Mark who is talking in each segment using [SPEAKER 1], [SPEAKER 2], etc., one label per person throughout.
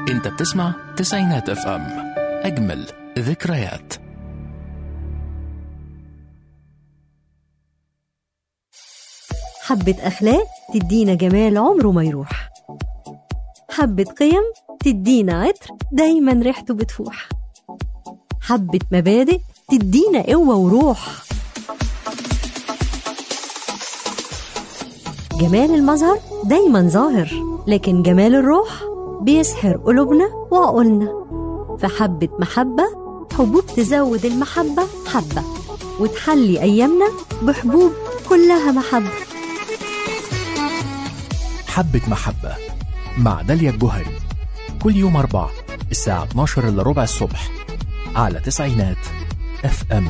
[SPEAKER 1] انت بتسمع تسعينات اف ام اجمل ذكريات
[SPEAKER 2] حبة أخلاق تدينا جمال عمره ما يروح حبة قيم تدينا عطر دايما ريحته بتفوح حبة مبادئ تدينا قوة وروح جمال المظهر دايما ظاهر لكن جمال الروح بيسحر قلوبنا وعقولنا فحبة محبة حبوب تزود المحبة حبة وتحلي أيامنا بحبوب كلها محبة
[SPEAKER 1] حبة محبة مع داليا الجوهري كل يوم أربع الساعة 12 إلا ربع الصبح على تسعينات اف ام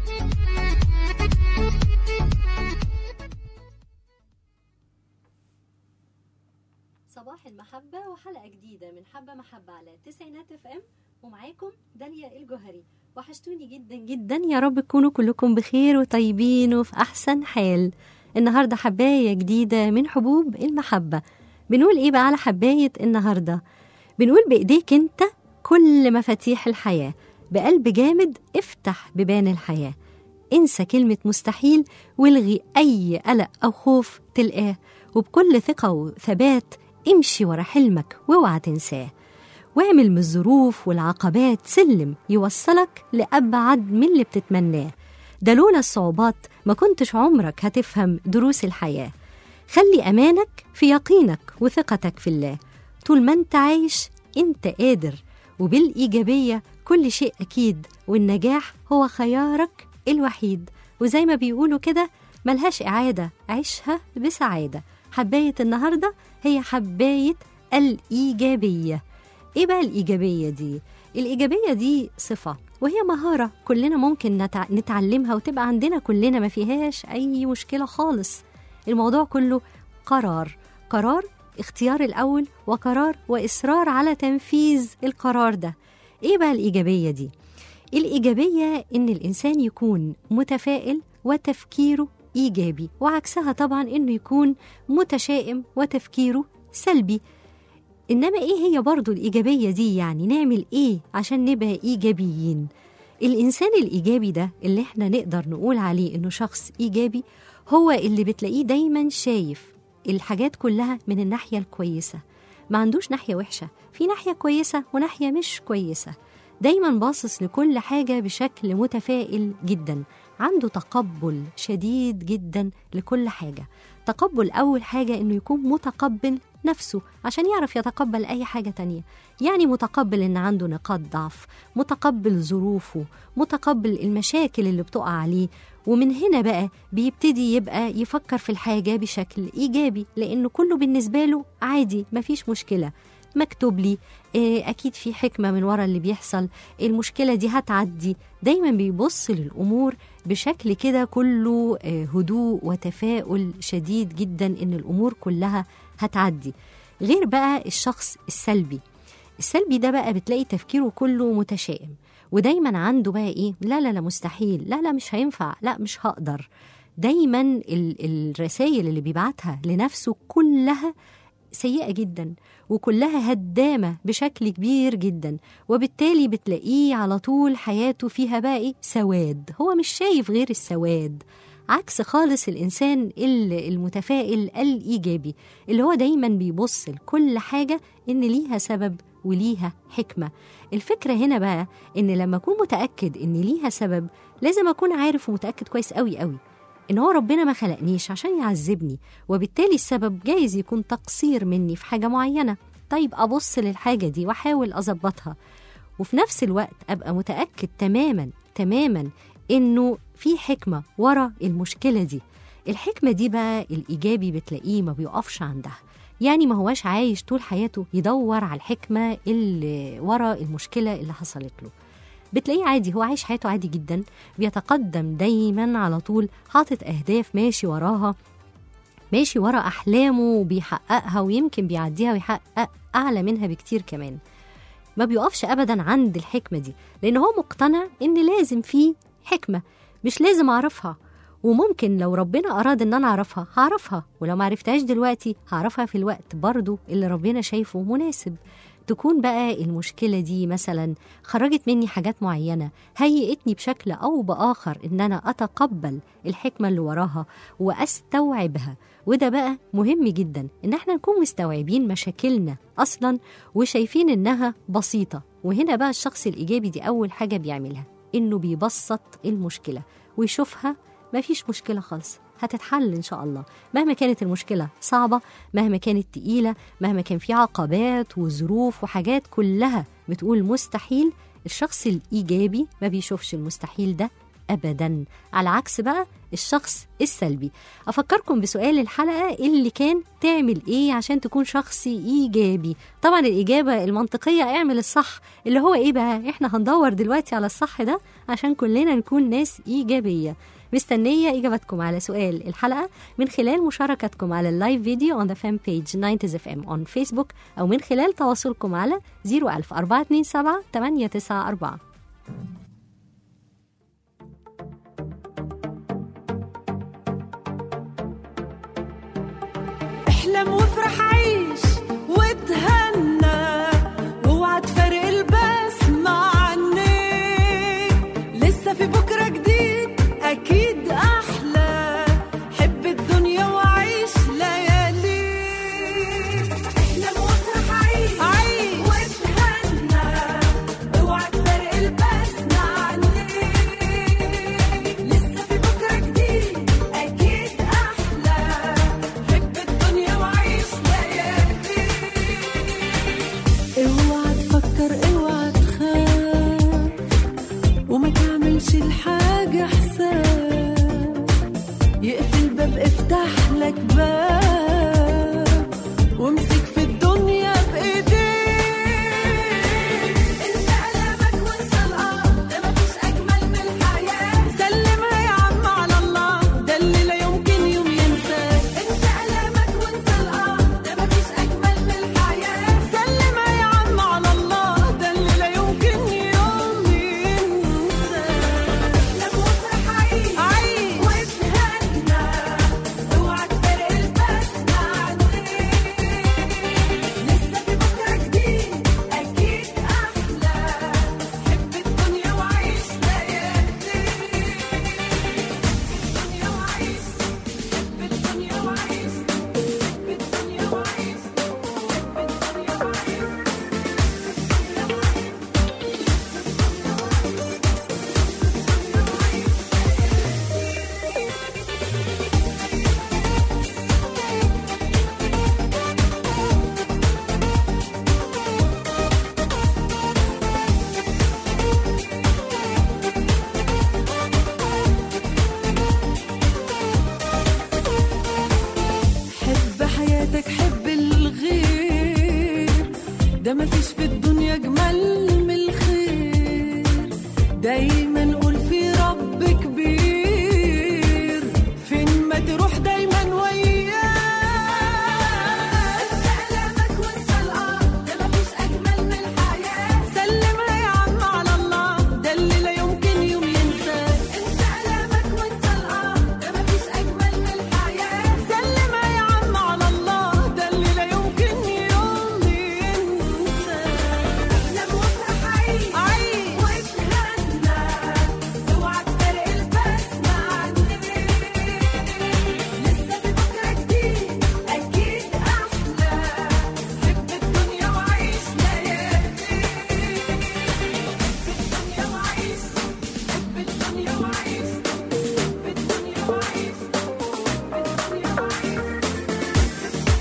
[SPEAKER 2] صباح المحبة وحلقة جديدة من حبة محبة على تسعينات اف ام ومعاكم داليا الجوهري وحشتوني جدا جدا يا رب تكونوا كلكم بخير وطيبين وفي أحسن حال النهاردة حباية جديدة من حبوب المحبة بنقول إيه بقى على حباية النهاردة بنقول بإيديك أنت كل مفاتيح الحياة بقلب جامد افتح بيبان الحياة انسى كلمة مستحيل والغي أي قلق أو خوف تلقاه وبكل ثقة وثبات امشي ورا حلمك واوعى تنساه واعمل من الظروف والعقبات سلم يوصلك لأبعد من اللي بتتمناه ده لولا الصعوبات ما كنتش عمرك هتفهم دروس الحياة خلي أمانك في يقينك وثقتك في الله طول ما انت عايش انت قادر وبالإيجابية كل شيء أكيد والنجاح هو خيارك الوحيد وزي ما بيقولوا كده ملهاش إعادة عيشها بسعادة حباية النهاردة هي حباية الإيجابية إيه بقى الإيجابية دي؟ الإيجابية دي صفة وهي مهارة كلنا ممكن نتع... نتعلمها وتبقى عندنا كلنا ما فيهاش أي مشكلة خالص الموضوع كله قرار قرار اختيار الأول وقرار وإصرار على تنفيذ القرار ده إيه بقى الإيجابية دي؟ الإيجابية إن الإنسان يكون متفائل وتفكيره إيجابي وعكسها طبعا إنه يكون متشائم وتفكيره سلبي إنما إيه هي برضو الإيجابية دي يعني نعمل إيه عشان نبقى إيجابيين الإنسان الإيجابي ده اللي إحنا نقدر نقول عليه إنه شخص إيجابي هو اللي بتلاقيه دايما شايف الحاجات كلها من الناحية الكويسة ما عندوش ناحية وحشة في ناحية كويسة وناحية مش كويسة دايما باصص لكل حاجة بشكل متفائل جدا عنده تقبل شديد جدا لكل حاجة تقبل أول حاجة إنه يكون متقبل نفسه عشان يعرف يتقبل أي حاجة تانية يعني متقبل إن عنده نقاط ضعف متقبل ظروفه متقبل المشاكل اللي بتقع عليه ومن هنا بقى بيبتدي يبقى يفكر في الحاجة بشكل إيجابي لأنه كله بالنسبة له عادي مفيش مشكلة مكتوب لي أكيد في حكمة من ورا اللي بيحصل المشكلة دي هتعدي دايما بيبص للأمور بشكل كده كله هدوء وتفاؤل شديد جدا إن الأمور كلها هتعدي غير بقى الشخص السلبي السلبي ده بقى بتلاقي تفكيره كله متشائم ودايما عنده بقى ايه لا لا لا مستحيل لا لا مش هينفع لا مش هقدر دايما الرسائل اللي بيبعتها لنفسه كلها سيئة جدا وكلها هدامة بشكل كبير جدا وبالتالي بتلاقيه على طول حياته فيها بقى إيه؟ سواد هو مش شايف غير السواد عكس خالص الإنسان المتفائل الإيجابي اللي هو دايما بيبص لكل حاجة إن ليها سبب وليها حكمة الفكرة هنا بقى إن لما أكون متأكد إن ليها سبب لازم أكون عارف ومتأكد كويس قوي قوي إن هو ربنا ما خلقنيش عشان يعذبني وبالتالي السبب جايز يكون تقصير مني في حاجة معينة طيب أبص للحاجة دي وأحاول أظبطها وفي نفس الوقت أبقى متأكد تماما تماما إنه في حكمة ورا المشكلة دي الحكمة دي بقى الإيجابي بتلاقيه ما بيقفش عندها يعني ما هواش عايش طول حياته يدور على الحكمة اللي ورا المشكلة اللي حصلت له بتلاقيه عادي هو عايش حياته عادي جدا بيتقدم دايما على طول حاطط أهداف ماشي وراها ماشي ورا أحلامه وبيحققها ويمكن بيعديها ويحقق أعلى منها بكتير كمان ما بيقفش أبدا عند الحكمة دي لأن هو مقتنع إن لازم فيه حكمة مش لازم أعرفها وممكن لو ربنا أراد إن أنا أعرفها هعرفها ولو ما عرفتهاش دلوقتي هعرفها في الوقت برضو اللي ربنا شايفه مناسب تكون بقى المشكلة دي مثلا خرجت مني حاجات معينة هيئتني بشكل أو بآخر إن أنا أتقبل الحكمة اللي وراها وأستوعبها وده بقى مهم جدا إن احنا نكون مستوعبين مشاكلنا أصلا وشايفين إنها بسيطة وهنا بقى الشخص الإيجابي دي أول حاجة بيعملها إنه بيبسط المشكلة ويشوفها مفيش مشكلة خالص هتتحل إن شاء الله مهما كانت المشكلة صعبة مهما كانت تقيلة مهما كان في عقبات وظروف وحاجات كلها بتقول مستحيل الشخص الإيجابي ما بيشوفش المستحيل ده أبدا على عكس بقى الشخص السلبي أفكركم بسؤال الحلقة اللي كان تعمل إيه عشان تكون شخص إيجابي طبعا الإجابة المنطقية اعمل الصح اللي هو إيه بقى إحنا هندور دلوقتي على الصح ده عشان كلنا نكون ناس إيجابية مستنية إجابتكم على سؤال الحلقة من خلال مشاركتكم على اللايف فيديو on the fan page 90 FM on Facebook أو من خلال تواصلكم على 01000 427 894
[SPEAKER 3] احلم وافرح عيش وتهنى واوعى تفارق البسمة عني لسه في بكرة جديد أكيد أحلى حب الدنيا وعيش ليالي احلم وافرح عيش عيش وتهنى اوعى تفارق البسمة عني لسه في بكرة جديد أكيد أحلى حب الدنيا وعيش ليالي اوعى تفكر اوعى تخاف وما تعملش الحاجة حساب يقفل باب افتح لك باب وامسك في الدنيا بايديك انت قلبك وانسى الارض ده مفيش اجمل من الحياه سلمها يا عم على الله ده اللي لا يمكن يوم ينساه انت قلبك وانسى الارض ده مفيش اجمل من الحياه سلمها يا عم على الله ده اللي لا يمكن يوم ينساه لما افرح عيش عيش واتهنى اوعى تفارق البسمة عني لسه في بكرة جديد أكيد أحلى حب الدنيا وعيش ليالي الدنيا وعيش حب الدنيا وعيش حب الدنيا وعيش حب الدنيا وعيش حب حياتك حب الغير ده مفيش في الدنيا اجمل من الخير دايما قول في رب كبير فين ما تروح دايما وياه انت قلبك وانسى الارض ده مفيش اجمل من الحياه سلمها يا عم على الله ده اللي لا يمكن يوم ينساه انت قلبك وانسى الارض ده مفيش اجمل من الحياه سلمها يا عم على الله ده اللي لا يمكن يوم ينساه لما افرح عيش عيش واتهنى اوعى تفارق البسمة عني لسه في بكرة جديد أكيد أحلى حب الدنيا وعيش ليالي الدنيا وعيش حب الدنيا وعيش حب الدنيا وعيش حب الدنيا وعيش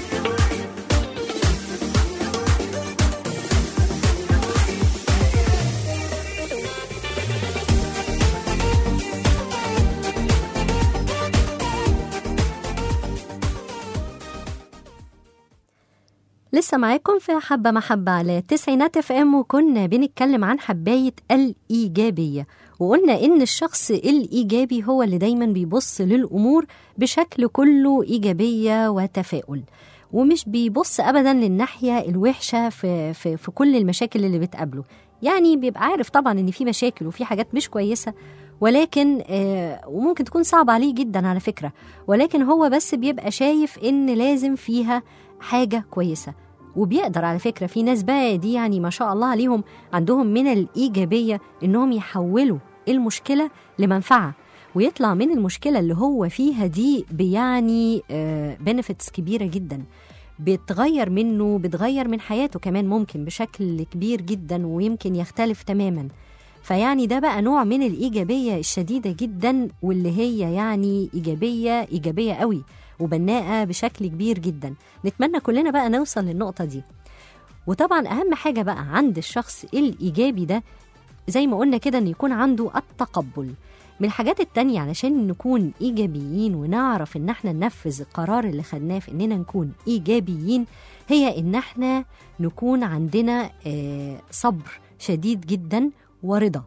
[SPEAKER 2] لسه معاكم في حبة محبة على تسعينات اف ام وكنا بنتكلم عن حباية الإيجابية وقلنا إن الشخص الإيجابي هو اللي دايما بيبص للأمور بشكل كله إيجابية وتفاؤل ومش بيبص أبدا للناحية الوحشة في, في, في كل المشاكل اللي بتقابله يعني بيبقى عارف طبعا إن في مشاكل وفي حاجات مش كويسة ولكن آه وممكن تكون صعبة عليه جدا على فكرة ولكن هو بس بيبقى شايف إن لازم فيها حاجة كويسة وبيقدر على فكرة في ناس بقى دي يعني ما شاء الله عليهم عندهم من الإيجابية إنهم يحولوا المشكلة لمنفعة ويطلع من المشكلة اللي هو فيها دي بيعني بنفيتس كبيرة جدا بتغير منه بتغير من حياته كمان ممكن بشكل كبير جدا ويمكن يختلف تماما فيعني ده بقى نوع من الإيجابية الشديدة جدا واللي هي يعني إيجابية إيجابية قوي وبناءة بشكل كبير جدا نتمنى كلنا بقى نوصل للنقطة دي وطبعا أهم حاجة بقى عند الشخص الإيجابي ده زي ما قلنا كده إن يكون عنده التقبل من الحاجات التانية علشان نكون إيجابيين ونعرف إن احنا ننفذ القرار اللي خدناه في إننا نكون إيجابيين هي إن احنا نكون عندنا آه صبر شديد جدا ورضا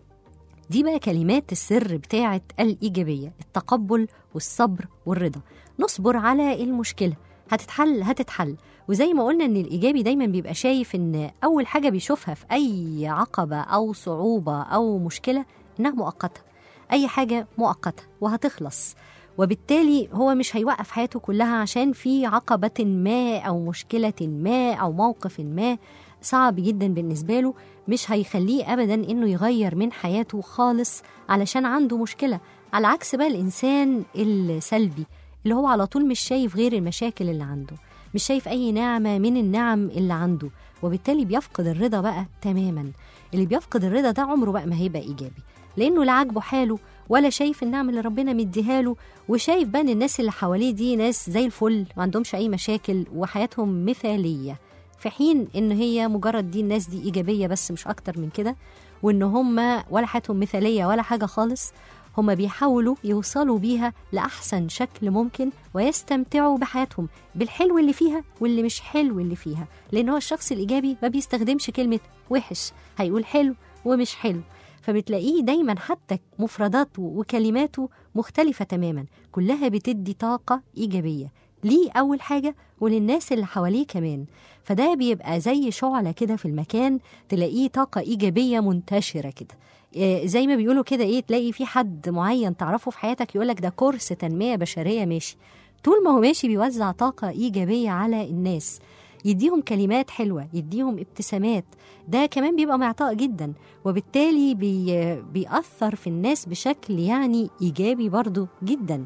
[SPEAKER 2] دي بقى كلمات السر بتاعة الإيجابية التقبل والصبر والرضا نصبر على المشكلة هتتحل هتتحل وزي ما قلنا ان الايجابي دايما بيبقى شايف ان اول حاجه بيشوفها في اي عقبه او صعوبه او مشكله انها مؤقته اي حاجه مؤقته وهتخلص وبالتالي هو مش هيوقف حياته كلها عشان في عقبه ما او مشكله ما او موقف ما صعب جدا بالنسبه له مش هيخليه ابدا انه يغير من حياته خالص علشان عنده مشكله على عكس بقى الانسان السلبي اللي هو على طول مش شايف غير المشاكل اللي عنده مش شايف اي نعمه من النعم اللي عنده وبالتالي بيفقد الرضا بقى تماما اللي بيفقد الرضا ده عمره بقى ما هيبقى ايجابي لانه لا عاجبه حاله ولا شايف النعم اللي ربنا مديها له وشايف بقى ان الناس اللي حواليه دي ناس زي الفل ما عندهمش اي مشاكل وحياتهم مثاليه في حين ان هي مجرد دي الناس دي ايجابيه بس مش اكتر من كده وان هم ولا حياتهم مثاليه ولا حاجه خالص هم بيحاولوا يوصلوا بيها لأحسن شكل ممكن ويستمتعوا بحياتهم بالحلو اللي فيها واللي مش حلو اللي فيها لأن هو الشخص الإيجابي ما بيستخدمش كلمة وحش هيقول حلو ومش حلو فبتلاقيه دايما حتى مفرداته وكلماته مختلفة تماما كلها بتدي طاقة إيجابية ليه أول حاجة وللناس اللي حواليه كمان فده بيبقى زي شعلة كده في المكان تلاقيه طاقة إيجابية منتشرة كده زي ما بيقولوا كده ايه تلاقي في حد معين تعرفه في حياتك يقولك ده كورس تنميه بشريه ماشي طول ما هو ماشي بيوزع طاقه ايجابيه على الناس يديهم كلمات حلوه يديهم ابتسامات ده كمان بيبقى معطاء جدا وبالتالي بي بيأثر في الناس بشكل يعني ايجابي برضو جدا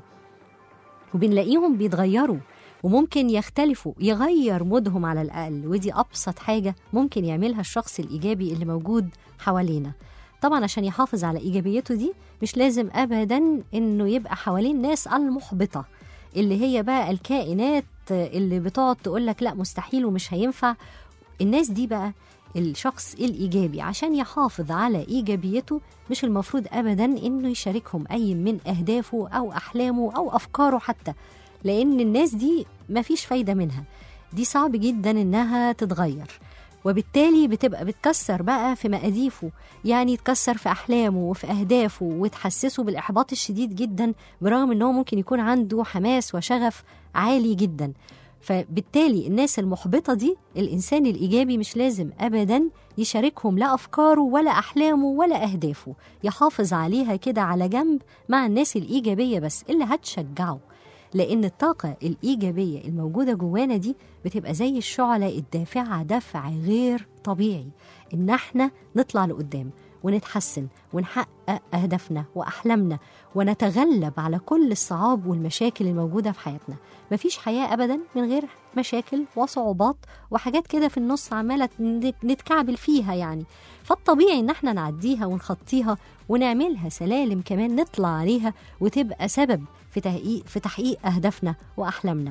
[SPEAKER 2] وبنلاقيهم بيتغيروا وممكن يختلفوا يغير مودهم على الأقل ودي أبسط حاجة ممكن يعملها الشخص الإيجابي اللي موجود حوالينا طبعا عشان يحافظ على ايجابيته دي مش لازم ابدا انه يبقى حواليه الناس المحبطه اللي هي بقى الكائنات اللي بتقعد تقول لك لا مستحيل ومش هينفع الناس دي بقى الشخص الايجابي عشان يحافظ على ايجابيته مش المفروض ابدا انه يشاركهم اي من اهدافه او احلامه او افكاره حتى لان الناس دي مفيش فايده منها دي صعب جدا انها تتغير وبالتالي بتبقى بتكسر بقى في مقاديفه يعني تكسر في أحلامه وفي أهدافه وتحسسه بالإحباط الشديد جدا برغم أنه ممكن يكون عنده حماس وشغف عالي جدا فبالتالي الناس المحبطة دي الإنسان الإيجابي مش لازم أبدا يشاركهم لا أفكاره ولا أحلامه ولا أهدافه يحافظ عليها كده على جنب مع الناس الإيجابية بس اللي هتشجعه لأن الطاقة الإيجابية الموجودة جوانا دي بتبقى زي الشعلة الدافعة دفع غير طبيعي إن احنا نطلع لقدام ونتحسن ونحقق أهدافنا وأحلامنا ونتغلب على كل الصعاب والمشاكل الموجودة في حياتنا مفيش حياة أبدا من غير مشاكل وصعوبات وحاجات كده في النص عمالة نتكعبل فيها يعني فالطبيعي إن احنا نعديها ونخطيها ونعملها سلالم كمان نطلع عليها وتبقى سبب في تحقيق في تحقيق اهدافنا واحلامنا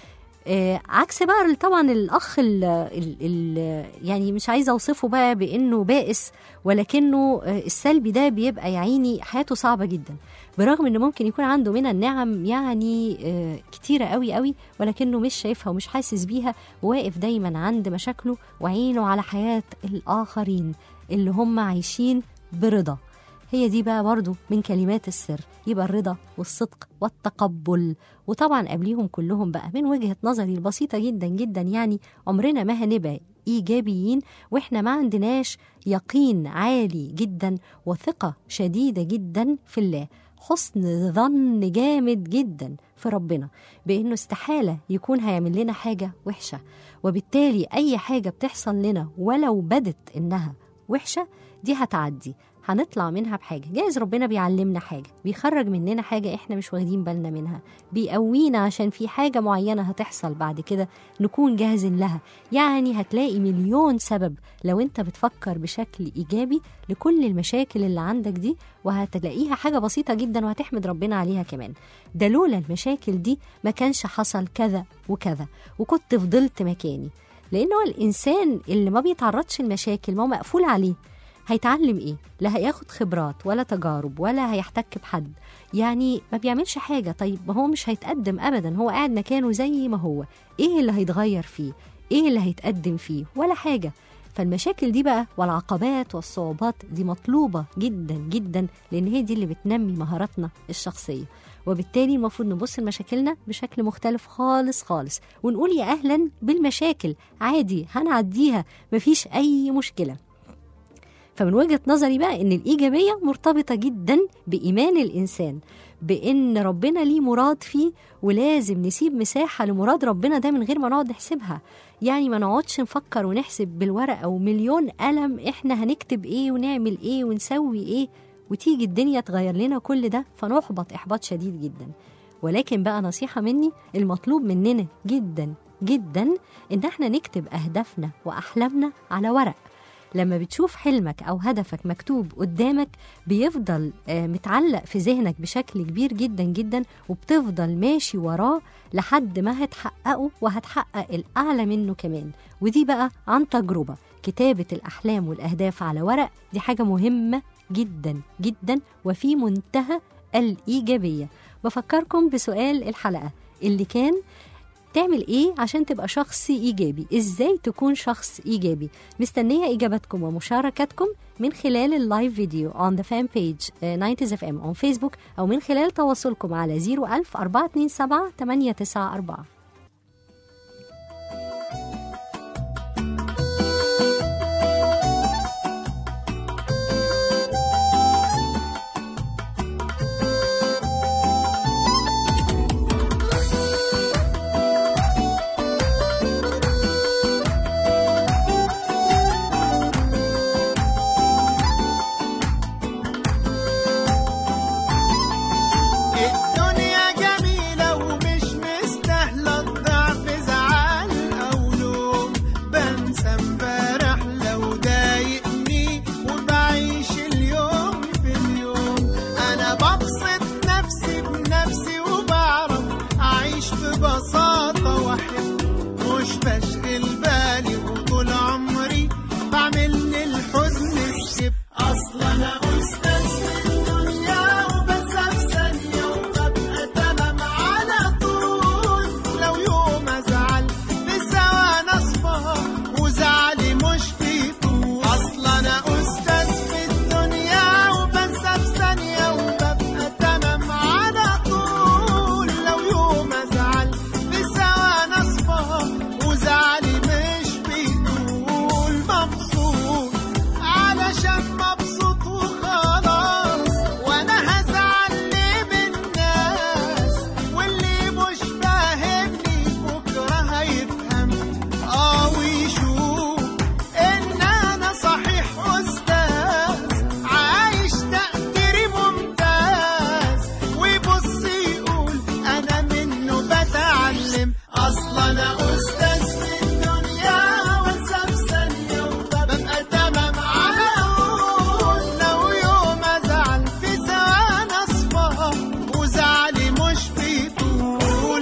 [SPEAKER 2] آه عكس بقى طبعا الاخ ال ال ال يعني مش عايزه اوصفه بقى بانه بائس ولكنه آه السلبي ده بيبقى يا عيني حياته صعبه جدا برغم انه ممكن يكون عنده من النعم يعني آه كتيره قوي قوي ولكنه مش شايفها ومش حاسس بيها وواقف دايما عند مشاكله وعينه على حياه الاخرين اللي هم عايشين برضا هي دي بقى برضو من كلمات السر يبقى الرضا والصدق والتقبل وطبعا قبليهم كلهم بقى من وجهة نظري البسيطة جدا جدا يعني عمرنا ما هنبقى إيجابيين وإحنا ما عندناش يقين عالي جدا وثقة شديدة جدا في الله حسن ظن جامد جدا في ربنا بانه استحاله يكون هيعمل لنا حاجه وحشه وبالتالي اي حاجه بتحصل لنا ولو بدت انها وحشه دي هتعدي هنطلع منها بحاجة جايز ربنا بيعلمنا حاجة بيخرج مننا حاجة احنا مش واخدين بالنا منها بيقوينا عشان في حاجة معينة هتحصل بعد كده نكون جاهزين لها يعني هتلاقي مليون سبب لو انت بتفكر بشكل ايجابي لكل المشاكل اللي عندك دي وهتلاقيها حاجة بسيطة جدا وهتحمد ربنا عليها كمان ده لولا المشاكل دي ما كانش حصل كذا وكذا وكنت فضلت مكاني لأنه الإنسان اللي ما بيتعرضش لمشاكل ما هو مقفول عليه هيتعلم ايه لا هياخد خبرات ولا تجارب ولا هيحتك بحد يعني ما بيعملش حاجة طيب ما هو مش هيتقدم أبدا هو قاعد مكانه زي ما هو ايه اللي هيتغير فيه ايه اللي هيتقدم فيه ولا حاجة فالمشاكل دي بقى والعقبات والصعوبات دي مطلوبة جدا جدا لأن هي دي اللي بتنمي مهاراتنا الشخصية وبالتالي المفروض نبص لمشاكلنا بشكل مختلف خالص خالص ونقول يا أهلا بالمشاكل عادي هنعديها مفيش أي مشكلة فمن وجهة نظري بقى إن الإيجابية مرتبطة جدا بإيمان الإنسان بإن ربنا ليه مراد فيه ولازم نسيب مساحة لمراد ربنا ده من غير ما نقعد نحسبها يعني ما نقعدش نفكر ونحسب بالورقة ومليون قلم إحنا هنكتب إيه ونعمل إيه ونسوي إيه وتيجي الدنيا تغير لنا كل ده فنحبط إحباط شديد جدا ولكن بقى نصيحة مني المطلوب مننا جدا جدا إن احنا نكتب أهدافنا وأحلامنا على ورق لما بتشوف حلمك أو هدفك مكتوب قدامك بيفضل آه، متعلق في ذهنك بشكل كبير جدا جدا وبتفضل ماشي وراه لحد ما هتحققه وهتحقق الأعلى منه كمان ودي بقى عن تجربة كتابة الأحلام والأهداف على ورق دي حاجة مهمة جدا جدا وفي منتهى الإيجابية بفكركم بسؤال الحلقة اللي كان تعمل ايه عشان تبقى شخص ايجابي ازاي تكون شخص ايجابي مستنيه اجاباتكم ومشاركاتكم من خلال اللايف فيديو on the fan page آه، 90s FM on Facebook او من خلال تواصلكم على 01000 427 894
[SPEAKER 4] الدنيا جميلة ومش مستاهلة الضعف زعل أو لوم بنسى امبارح لو ضايقني وبعيش اليوم في اليوم أنا ببسط نفسي بنفسي وبعرف أعيش ببساطة وأحب مش بشغل بالي وطول عمري بعمل للحزن سكيب أصلا أنا أستاذ في الدنيا وبنسى في ثانية وببقى تمام على طول لو يوم أزعل في ثواني أصفى وزعلي مش في طول أصلا أنا أستاذ في الدنيا وبنسى في ثانية وببقى تمام على طول لو يوم أزعل في ثواني أصفى وزعلي مش بيطول مبسوط علشان مبسوط وخلاص وانا هزعل ليه بالناس واللي مش فاهمني بكره هيفهم اه ويشوف ان انا صحيح استاذ عايش تقديري ممتاز ويبص يقول انا منه بتعلم اصلا انا استاذ في الدنيا وانسى في ثانيه وببقى تمام على طول لو يوم ازعل في ثواني اصفى وزعلي مش بيطول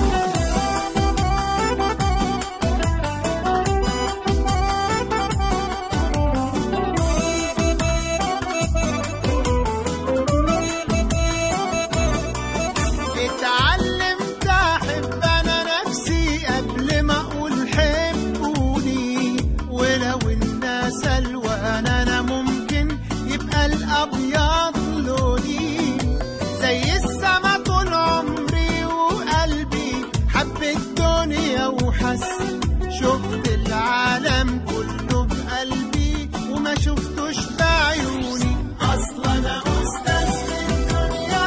[SPEAKER 4] اتعلمت احب انا نفسي قبل ما اقول حبوني ولو الناس الوان انا ممكن يبقى الابيض لوني زي السما طول عمري وقلبي حب الدنيا وحس شفت العالم كله بقلبي وما شفتوش بعيوني اصلا انا استاذ في الدنيا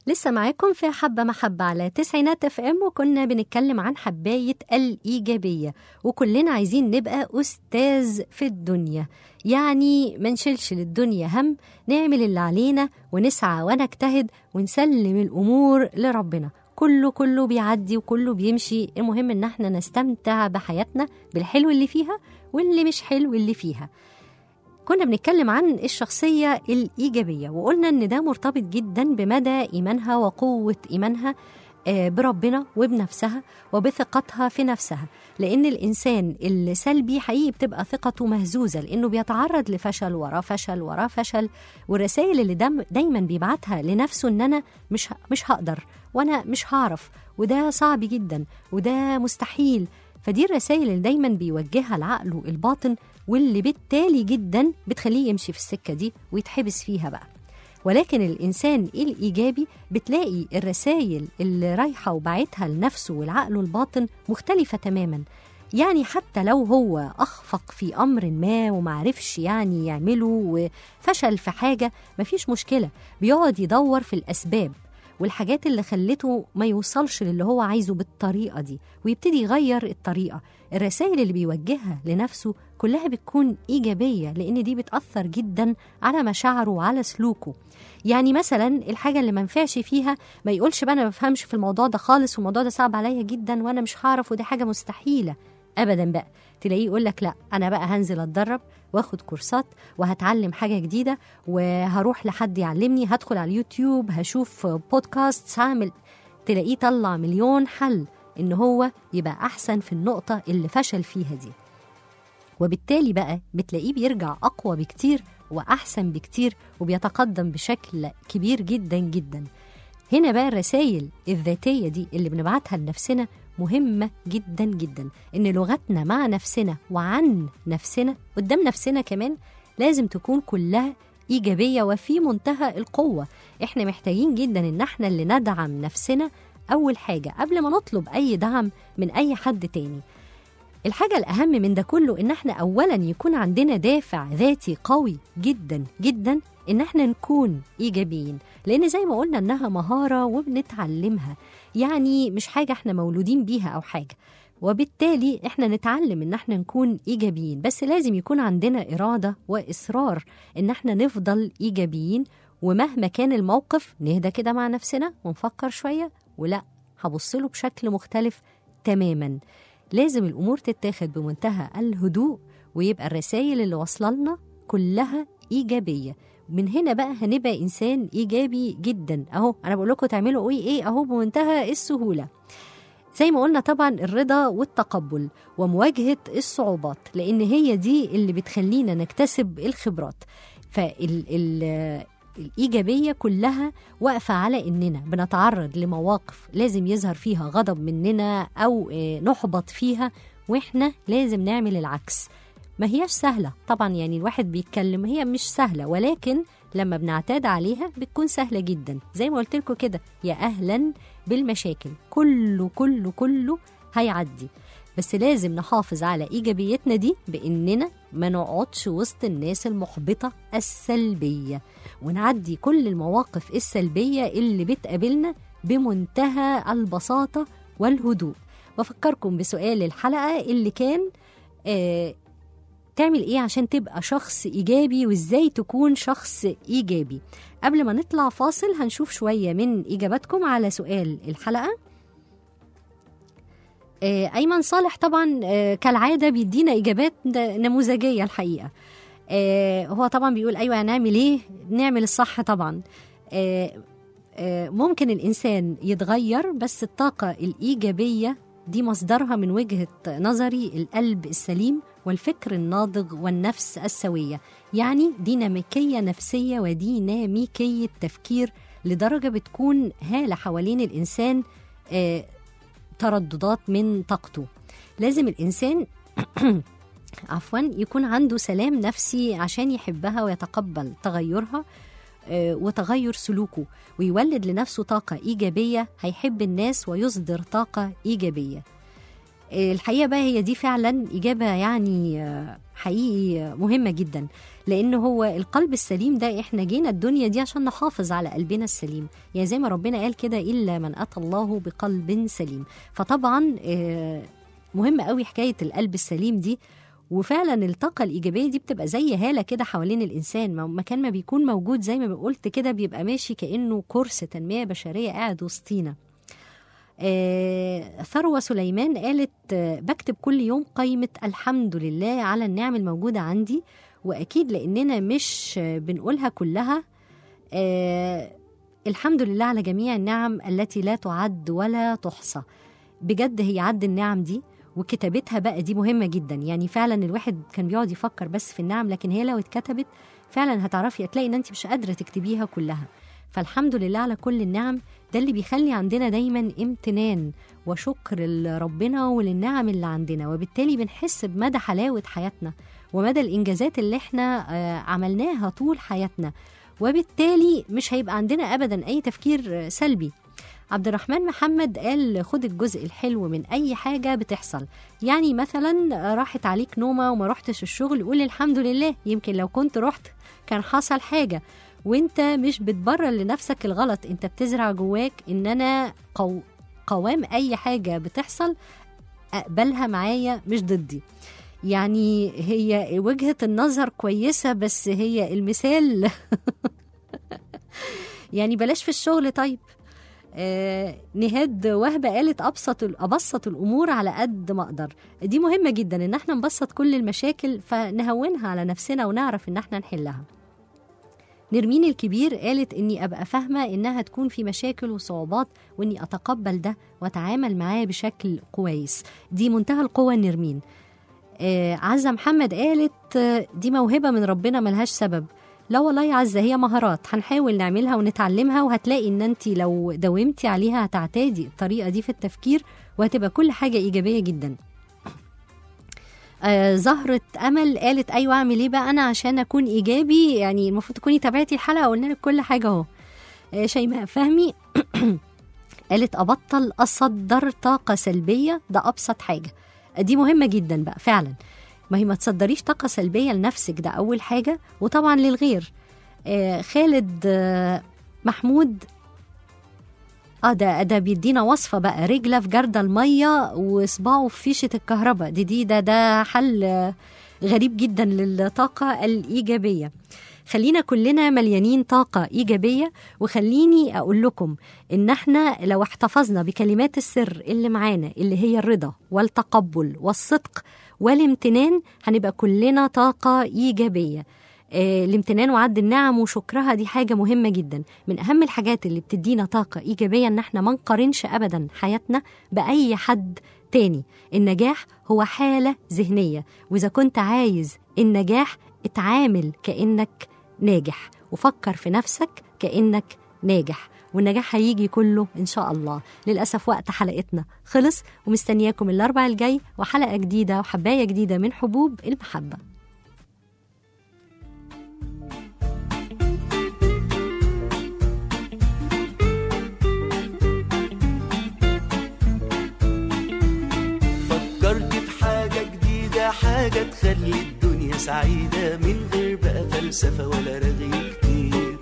[SPEAKER 2] لسه معاكم في حبة محبة على تسعينات اف ام وكنا بنتكلم عن حباية الإيجابية وكلنا عايزين نبقى أستاذ في الدنيا يعني ما نشيلش للدنيا هم نعمل اللي علينا ونسعى ونجتهد ونسلم الأمور لربنا كله كله بيعدي وكله بيمشي المهم ان احنا نستمتع بحياتنا بالحلو اللي فيها واللي مش حلو اللي فيها كنا بنتكلم عن الشخصية الإيجابية وقلنا إن ده مرتبط جدا بمدى إيمانها وقوة إيمانها آه، بربنا وبنفسها وبثقتها في نفسها لأن الإنسان السلبي حقيقي بتبقى ثقته مهزوزة لأنه بيتعرض لفشل وراه فشل وراه فشل والرسائل اللي دم دايما بيبعتها لنفسه إن أنا مش ه- مش هقدر وأنا مش هعرف وده صعب جدا وده مستحيل فدي الرسائل اللي دايما بيوجهها لعقله الباطن واللي بالتالي جدا بتخليه يمشي في السكة دي ويتحبس فيها بقى ولكن الإنسان الإيجابي بتلاقي الرسائل اللي رايحة وبعتها لنفسه والعقل الباطن مختلفة تماما يعني حتى لو هو أخفق في أمر ما ومعرفش يعني يعمله وفشل في حاجة مفيش مشكلة بيقعد يدور في الأسباب والحاجات اللي خلته ما يوصلش للي هو عايزه بالطريقة دي ويبتدي يغير الطريقة الرسائل اللي بيوجهها لنفسه كلها بتكون إيجابية لأن دي بتأثر جدا على مشاعره وعلى سلوكه يعني مثلا الحاجة اللي ما ينفعش فيها ما يقولش بقى أنا ما بفهمش في الموضوع ده خالص والموضوع ده صعب عليا جدا وأنا مش هعرف ودي حاجة مستحيلة أبدا بقى تلاقيه يقول لك لا أنا بقى هنزل أتدرب واخد كورسات وهتعلم حاجة جديدة وهروح لحد يعلمني هدخل على اليوتيوب هشوف بودكاست هعمل تلاقيه طلع مليون حل إن هو يبقى أحسن في النقطة اللي فشل فيها دي وبالتالي بقى بتلاقيه بيرجع أقوى بكتير وأحسن بكتير وبيتقدم بشكل كبير جدا جدا هنا بقى الرسائل الذاتية دي اللي بنبعتها لنفسنا مهمة جدا جدا إن لغتنا مع نفسنا وعن نفسنا قدام نفسنا كمان لازم تكون كلها إيجابية وفي منتهى القوة إحنا محتاجين جدا إن إحنا اللي ندعم نفسنا أول حاجة قبل ما نطلب أي دعم من أي حد تاني الحاجة الأهم من ده كله إن احنا أولا يكون عندنا دافع ذاتي قوي جدا جدا إن احنا نكون إيجابيين لأن زي ما قلنا إنها مهارة وبنتعلمها يعني مش حاجة احنا مولودين بيها أو حاجة وبالتالي احنا نتعلم ان احنا نكون ايجابيين بس لازم يكون عندنا اراده واصرار ان احنا نفضل ايجابيين ومهما كان الموقف نهدى كده مع نفسنا ونفكر شويه ولا هبص له بشكل مختلف تماما لازم الامور تتاخد بمنتهى الهدوء ويبقى الرسائل اللي واصله لنا كلها ايجابيه من هنا بقى هنبقى انسان ايجابي جدا اهو انا بقول لكم تعملوا ايه ايه اهو بمنتهى السهوله زي ما قلنا طبعا الرضا والتقبل ومواجهه الصعوبات لان هي دي اللي بتخلينا نكتسب الخبرات فال ال الإيجابية كلها واقفة على إننا بنتعرض لمواقف لازم يظهر فيها غضب مننا أو آه، نحبط فيها وإحنا لازم نعمل العكس ما هياش سهلة طبعا يعني الواحد بيتكلم هي مش سهلة ولكن لما بنعتاد عليها بتكون سهلة جدا زي ما قلت لكم كده يا أهلا بالمشاكل كله كله كله هيعدي بس لازم نحافظ على إيجابيتنا دي بإننا ما نقعدش وسط الناس المحبطة السلبية ونعدي كل المواقف السلبية اللي بتقابلنا بمنتهى البساطة والهدوء بفكركم بسؤال الحلقة اللي كان آه تعمل ايه عشان تبقى شخص ايجابي وازاي تكون شخص ايجابي قبل ما نطلع فاصل هنشوف شويه من اجاباتكم على سؤال الحلقه آه، ايمن صالح طبعا آه، كالعاده بيدينا اجابات ن- نموذجيه الحقيقه آه، هو طبعا بيقول ايوه هنعمل ايه نعمل الصح طبعا آه، آه، ممكن الانسان يتغير بس الطاقه الايجابيه دي مصدرها من وجهه نظري القلب السليم والفكر الناضج والنفس السويه يعني ديناميكيه نفسيه وديناميكيه تفكير لدرجه بتكون هاله حوالين الانسان آه، ترددات من طاقته لازم الانسان عفوا يكون عنده سلام نفسي عشان يحبها ويتقبل تغيرها آه، وتغير سلوكه ويولد لنفسه طاقة إيجابية هيحب الناس ويصدر طاقة إيجابية آه، الحقيقه بقى هي دي فعلا اجابه يعني آه، حقيقي مهمه جدا لان هو القلب السليم ده احنا جينا الدنيا دي عشان نحافظ على قلبنا السليم يعني زي ما ربنا قال كده الا من اتى الله بقلب سليم فطبعا آه، مهم قوي حكايه القلب السليم دي وفعلا الطاقة الإيجابية دي بتبقى زي هالة كده حوالين الإنسان ما- مكان ما بيكون موجود زي ما قلت كده بيبقى ماشي كأنه كورس تنمية بشرية قاعد وسطينا آه، ثروة سليمان قالت آه، بكتب كل يوم قائمة الحمد لله على النعم الموجودة عندي وأكيد لأننا مش آه، بنقولها كلها آه، الحمد لله على جميع النعم التي لا تعد ولا تحصى بجد هي عد النعم دي وكتابتها بقى دي مهمة جدا يعني فعلا الواحد كان بيقعد يفكر بس في النعم لكن هي لو اتكتبت فعلا هتعرفي هتلاقي ان انت مش قادرة تكتبيها كلها فالحمد لله على كل النعم ده اللي بيخلي عندنا دايما امتنان وشكر لربنا وللنعم اللي عندنا وبالتالي بنحس بمدى حلاوة حياتنا ومدى الإنجازات اللي احنا آه، عملناها طول حياتنا وبالتالي مش هيبقى عندنا أبدا أي تفكير آه، سلبي عبد الرحمن محمد قال خد الجزء الحلو من أي حاجة بتحصل يعني مثلا راحت عليك نومة وما رحتش الشغل قول الحمد لله يمكن لو كنت رحت كان حصل حاجة وانت مش بتبرر لنفسك الغلط انت بتزرع جواك ان انا قو قوام اي حاجة بتحصل اقبلها معايا مش ضدي يعني هي وجهة النظر كويسة بس هي المثال يعني بلاش في الشغل طيب آه نهاد وهبة قالت أبسط أبسط الأمور على قد ما أقدر دي مهمة جدا إن احنا نبسط كل المشاكل فنهونها على نفسنا ونعرف إن احنا نحلها نرمين الكبير قالت إني أبقى فاهمة إنها تكون في مشاكل وصعوبات وإني أتقبل ده وأتعامل معاه بشكل كويس دي منتهى القوة نرمين آه عزة محمد قالت آه، دي موهبة من ربنا ملهاش سبب لا والله يا عزة هي مهارات هنحاول نعملها ونتعلمها وهتلاقي ان انت لو داومتي عليها هتعتادي الطريقة دي في التفكير وهتبقى كل حاجة إيجابية جدا آه زهرة أمل قالت أيوة أعمل إيه بقى أنا عشان أكون إيجابي يعني المفروض تكوني تابعتي الحلقة قلنا لك كل حاجة أهو آه شيماء فهمي قالت أبطل أصدر طاقة سلبية ده أبسط حاجة دي مهمة جدا بقى فعلا ما هي ما تصدريش طاقة سلبية لنفسك ده أول حاجة وطبعا للغير آه خالد آه محمود اه ده ده بيدينا وصفة بقى رجله في جردل المية وصباعه في فيشة الكهرباء دي دي ده ده حل آه، غريب جدا للطاقة الإيجابية خلينا كلنا مليانين طاقة إيجابية وخليني أقول لكم إن احنا لو احتفظنا بكلمات السر اللي معانا اللي هي الرضا والتقبل والصدق والامتنان هنبقى كلنا طاقة إيجابية آه، الامتنان وعد النعم وشكرها دي حاجة مهمة جدا من أهم الحاجات اللي بتدينا طاقة إيجابية إن احنا ما نقارنش أبدا حياتنا بأي حد تاني النجاح هو حالة ذهنية وإذا كنت عايز النجاح اتعامل كأنك ناجح وفكر في نفسك كأنك ناجح والنجاح هيجي كله إن شاء الله للأسف وقت حلقتنا خلص ومستنياكم الأربع الجاي وحلقة جديدة وحباية جديدة من حبوب المحبة
[SPEAKER 5] فكرت في حاجة جديدة حاجة تخلي الدنيا سعيدة من غير بقى فلسفة ولا رغي كتير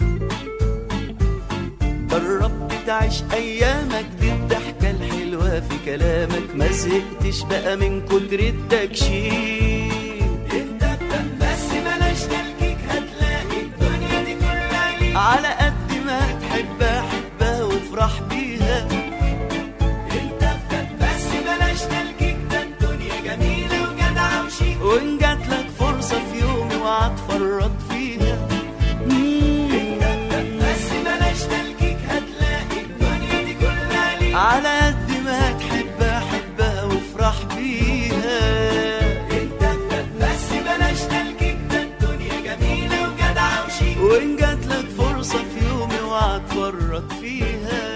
[SPEAKER 5] جربت تعيش أيامك دي الضحكة الحلوة في كلامك ما زهقتش بقى من كتر التكشير انت ابدأ بس بلاش تلكيك هتلاقي الدنيا دي كلها ليك على قد ما تحبها حبها وافرح بيها انت ابدأ بس بلاش تلكيك ده الدنيا جميلة وجدعة وشيك وان جاتلك فرصة في يوم اوعى تفرط فيها انت ابدأ بس بلاش تلكيك هتلاقي الدنيا دي كلها ليك على قد ما تحبها حبها وافرح بيها انت ابدأ بس بلاش تلكيك ده الدنيا جميلة وجدعة وشيك وان جاتلك فرصة في يوم اوعى تفرط فيها